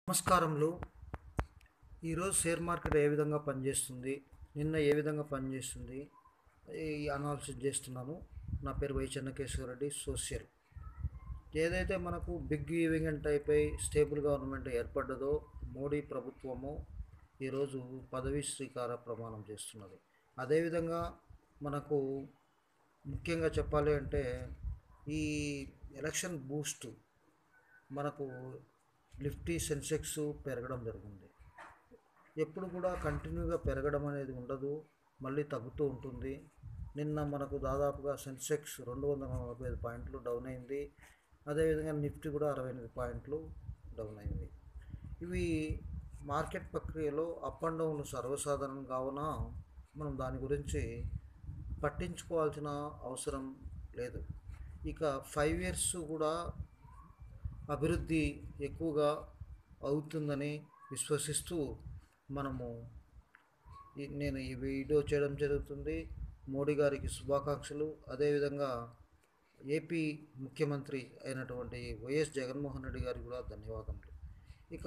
నమస్కారములు ఈరోజు share market ఏ విధంగా పనిచేస్తుంది నిన్న ఏ విధంగా పనిచేస్తుంది ఈ అనాలిసిస్ చేస్తున్నాను నా పేరు వై చెన్నకేశ్వర రెడ్డి సోషల్ ఏదైతే మనకు బిగ్ ఈవెంట్ అయిపోయి స్టేబుల్ గవర్నమెంట్ ఏర్పడ్డదో మోడీ ప్రభుత్వము ఈరోజు పదవీ స్వీకార ప్రమాణం చేస్తున్నది అదేవిధంగా మనకు ముఖ్యంగా చెప్పాలి అంటే ఈ ఎలక్షన్ బూస్ట్ మనకు నిఫ్టీ సెన్సెక్స్ పెరగడం జరిగింది ఎప్పుడు కూడా కంటిన్యూగా పెరగడం అనేది ఉండదు మళ్ళీ తగ్గుతూ ఉంటుంది నిన్న మనకు దాదాపుగా సెన్సెక్స్ రెండు వందల నలభై ఐదు పాయింట్లు డౌన్ అయింది అదేవిధంగా నిఫ్టీ కూడా అరవై ఎనిమిది పాయింట్లు డౌన్ అయింది ఇవి మార్కెట్ ప్రక్రియలో అప్ అండ్ డౌన్లు సర్వసాధారణం కావున మనం దాని గురించి పట్టించుకోవాల్సిన అవసరం లేదు ఇక ఫైవ్ ఇయర్స్ కూడా అభివృద్ధి ఎక్కువగా అవుతుందని విశ్వసిస్తూ మనము ఈ- నేను ఈ వీడియో చేయడం జరుగుతుంది మోడీ గారికి శుభాకాంక్షలు అదేవిధంగా ఏపీ ముఖ్యమంత్రి అయినటువంటి వైఎస్ జగన్మోహన్ రెడ్డి గారికి కూడా ధన్యవాదములు ఇక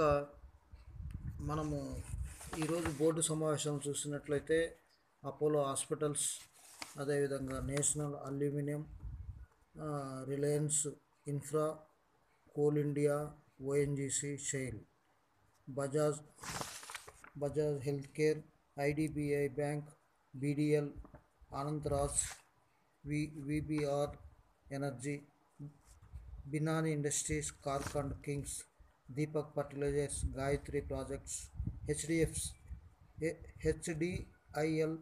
మనము ఈరోజు బోర్డు సమావేశం చూసినట్లయితే అపోలో హాస్పిటల్స్ అదేవిధంగా నేషనల్ అల్యూమినియం ఆ, Reliance infra coal India ONGC షైల్ Bajaj Bajaj health care IDBI bank BDL Anandraj V VBR energy Binani industries కార్కండ్ kings Deepak fertilisers Gayatri projects HDFC HDIL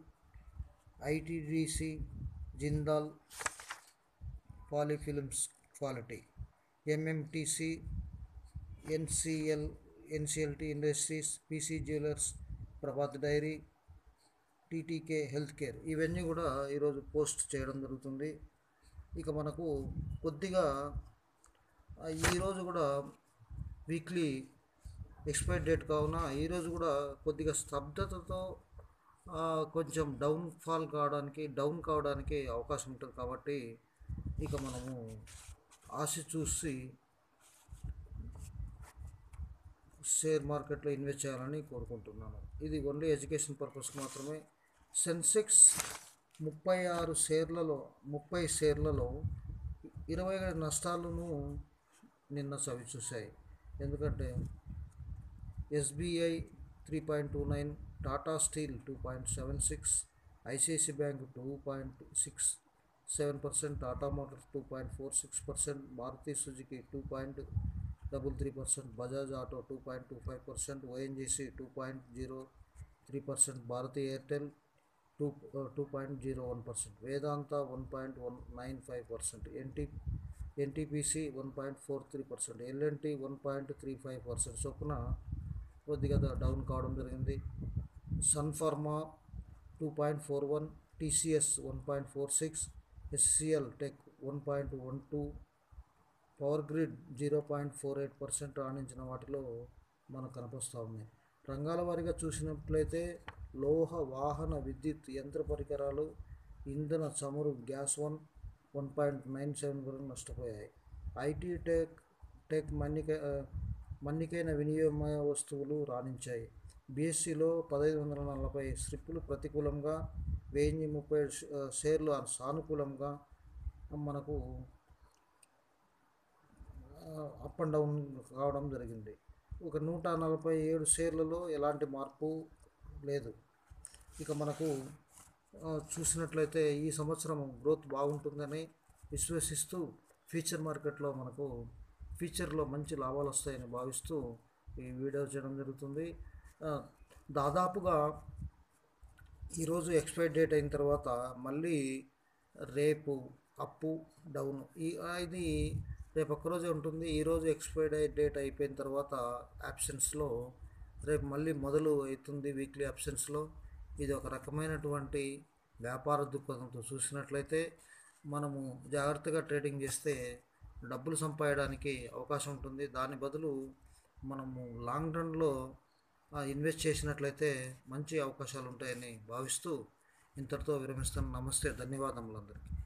ITDC Jindal poly films quality MMTC NCL NCLT industries PC jewellers Prabhat dairy TTK health care ఇవన్నీ కూడా ఈరోజు post చేయడం జరుగుతుంది ఇక మనకు కొద్దిగా ఆ, ఈరోజు కూడా వీక్లీ ఎక్స్పైర్ డేట్ కావున ఈరోజు కూడా కొద్దిగా స్తబ్దతతో ఆ, కొంచెం డౌన్ ఫాల్ కావడానికి డౌన్ కావడానికి అవకాశం ఉంటుంది కాబట్టి ఇక మనము ఆశ చూసి షేర్ మార్కెట్లో ఇన్వెస్ట్ చేయాలని కోరుకుంటున్నాను ఇది ఓన్లీ ఎడ్యుకేషన్ పర్పస్ మాత్రమే సెన్సెక్స్ ముప్పై ఆరు షేర్లలో ముప్పై షేర్లలో ఇరవై ఐదు నష్టాలను నిన్న చవి చూశాయి ఎందుకంటే SBI three point two nine Tata steel two point seven six ICICI bank two point six seven percent Tata motors two point four six percent Maruti Suzuki two point double three percent Bajaj auto two point two five percent ONGC two point zero three percent Bharti Airtel two two point zero one percent Vedanta one point one nine five percent NT NTPC one point four three percent LNT one point three five percent చొప్పున కొద్దిగా down కావడం జరిగింది sun pharma two point four one TCS one point four six SCL tech one point one two power grid zero point four eight percent రాణించిన వాటిలో మనకు కనిపిస్తూ ఉన్నాయి రంగాల వారీగా చూసినట్లయితే లోహ వాహన విద్యుత్ యంత్ర పరికరాలు ఇంధన చమురు gas one one point nine seven వరకు నష్టపోయాయి ఐటీ టెక్ టెక్ మన్నిక ఆ, మన్నికైన వినియోగ వస్తువులు రాణించాయి బీఎస్సీలో పదహైదు వందల నలభై స్లిప్పులు ప్రతికూలంగా వెయ్యి ముప్పై ష- ఆ, షేర్లు సానుకూలంగా మనకు అప్ అండ్ డౌన్ కావడం జరిగింది ఒక నూట నలభై ఏడు షేర్లలో ఎలాంటి మార్పు లేదు ఇక మనకు ఆ, చూసినట్లయితే ఈ సంవత్సరం గ్రోత్ బాగుంటుందని విశ్వసిస్తూ ఫ్యూచర్ మార్కెట్లో మనకు ఫ్యూచర్లో మంచి లాభాలు వస్తాయని భావిస్తూ ఈ వీడియో చేయడం జరుగుతుంది ఆ, దాదాపుగా ఈరోజు ఎక్స్పైర్ డేట్ అయిన తర్వాత మళ్ళీ రేపు అప్పు డౌన్ ఈ ఇది రేపు ఒక్కరోజే ఉంటుంది ఈరోజు ఎక్స్పైర్డ్ డేట్ అయిపోయిన తర్వాత యాబ్సెన్స్లో రేపు మళ్ళీ మొదలు అవుతుంది వీక్లీ అబ్సెన్స్లో ఇది ఒక రకమైనటువంటి వ్యాపార దృక్పథంతో చూసినట్లయితే మనము జాగ్రత్తగా ట్రేడింగ్ చేస్తే డబ్బులు సంపాదడానికి అవకాశం ఉంటుంది దాని బదులు మనము లాంగ్ రన్లో ఇన్వెస్ట్ చేసినట్లయితే మంచి అవకాశాలు ఉంటాయని భావిస్తూ ఇంతటితో విరమిస్తాను నమస్తే ధన్యవాదములు అందరికీ